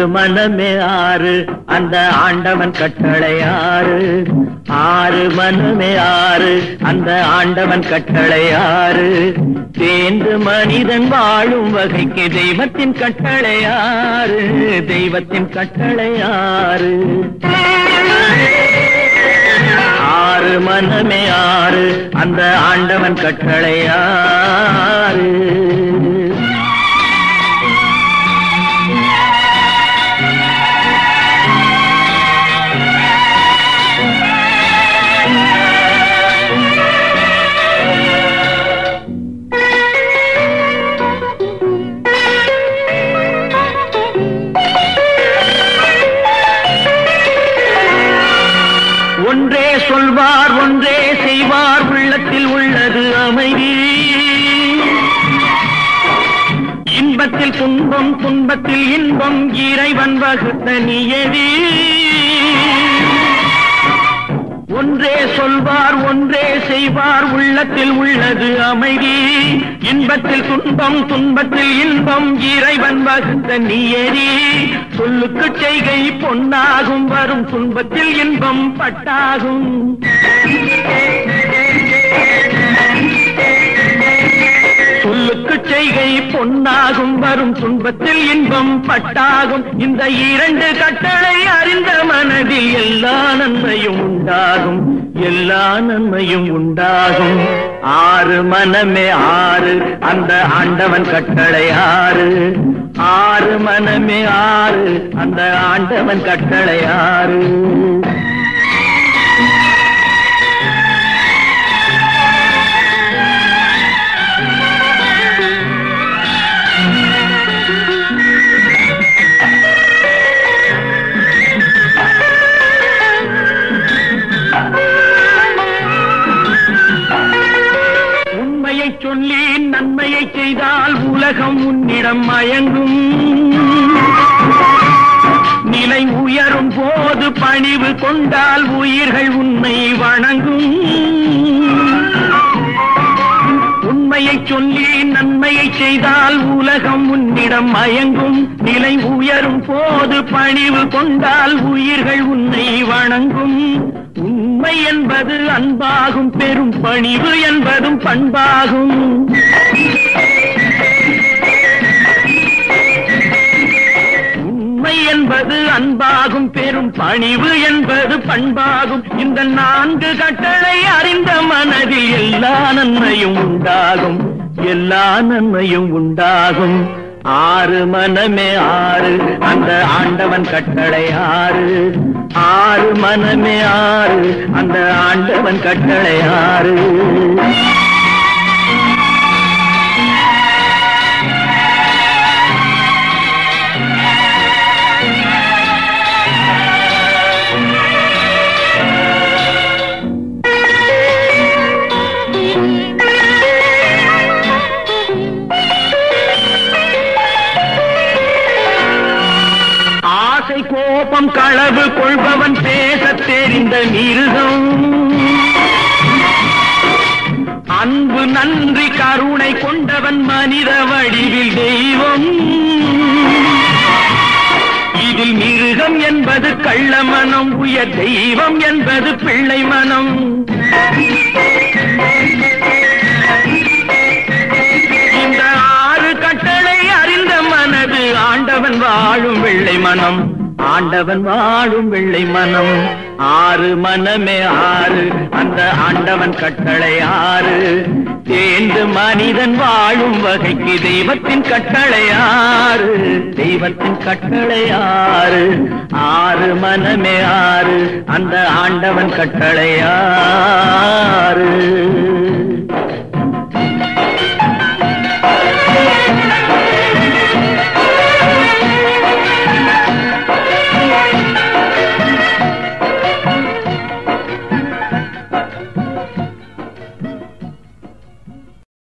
ஆறு மனமே ஆறு அந்த ஆண்டவன் கட்டளை ஆறு ஆறு மனமே ஆறு அந்த ஆண்டவன் கட்டளை ஆறு தேர்ந்து மனிதன் வாழும் வகைக்கு தெய்வத்தின் கட்டளை ஆறு தெய்வத்தின் கட்டளை ஆறு ஆறு மனமே ஆறு அந்த ஆண்டவன் கட்டளை ஆறு ஒன்றே சொல்வார் ஒன்றே செய்வார் உள்ளத்தில் உள்ளது அமைதி இன்பத்தில் துன்பம் துன்பத்தில் இன்பம் இறைவன் வகுத்த நியதி ஒன்றே சொல்வார் ஒன்றே செய்வார் உள்ளத்தில் உள்ளது அமைதி இன்பத்தில் துன்பம் துன்பத்தில் இன்பம் இறைவன் வகுத்த நியதி சொல்லுக்கு செய்கை பொன்னாகும் வரும் துன்பத்தில் இன்பம் பட்டாகும் சொல்லுக்கு செய்கை பொன்னாகும் வரும் துன்பத்தில் இன்பம் பட்டாகும் இந்த இரண்டு கட்டளை அறிந்த மனதில் எல்லா நன்மையும் உண்டாகும் எல்லா நன்மையும் உண்டாகும் ஆறு மனமே ஆறு அந்த ஆண்டவன் கட்டளை ஆறு ஆறு மனமே ஆறு அந்த ஆண்டவன் கட்டளை ஆறு உண்மையை சொல்லி நன்மையை செய்தால் உலகம் உன்னிடம் மயங்கும் நிலை உயரும் போது பணிவு கொண்டால் உயிர்கள் உன்னை வணங்கும் உண்மையை சொல்லி நன்மையை செய்தால் உலகம் உன்னிடம் மயங்கும் நிலை உயரும் போது பணிவு கொண்டால் உயிர்கள் உன்னை வணங்கும் உண்மை என்பது அன்பாகும் பெரும் பணிவு என்பதும் பண்பாகும் உண்மை என்பது அன்பாகும் பெரும் பணிவு என்பது பண்பாகும் இந்த நான்கு கட்டளை அறிந்த மனதில் எல்லா நன்மையும் உண்டாகும் எல்லா நன்மையும் உண்டாகும் ஆறு மனமே ஆறு அந்த ஆண்டவன் கட்டளை ஆறு ஆறு மனமே ஆறு அந்த ஆண்டவன் கட்டளை ஆறு ஆசை கோபம் களவு கொள்பவன் பேசத் தெரிந்த மிருகம் அன்பு நன்றி கருணை கொண்டவன் மனித வடிவில் தெய்வம் இதில் மிருகம் என்பது கள்ள மனம் உயர் தெய்வம் என்பது பிள்ளை மனம் இந்த ஆறு கட்டளை அறிந்த மனது ஆண்டவன் வாழும் வெள்ளை மனம் ஆண்டவன் வாழும் வெள்ளை மனம் ஆறு மனமே ஆறு அந்த ஆண்டவன் கட்டளை ஆறு தேர்ந்து மனிதன் வாழும் வகைக்கு தெய்வத்தின் கட்டளை ஆறு தெய்வத்தின் கட்டளை ஆறு ஆறு மனமே ஆறு அந்த ஆண்டவன் கட்டளை ஆறு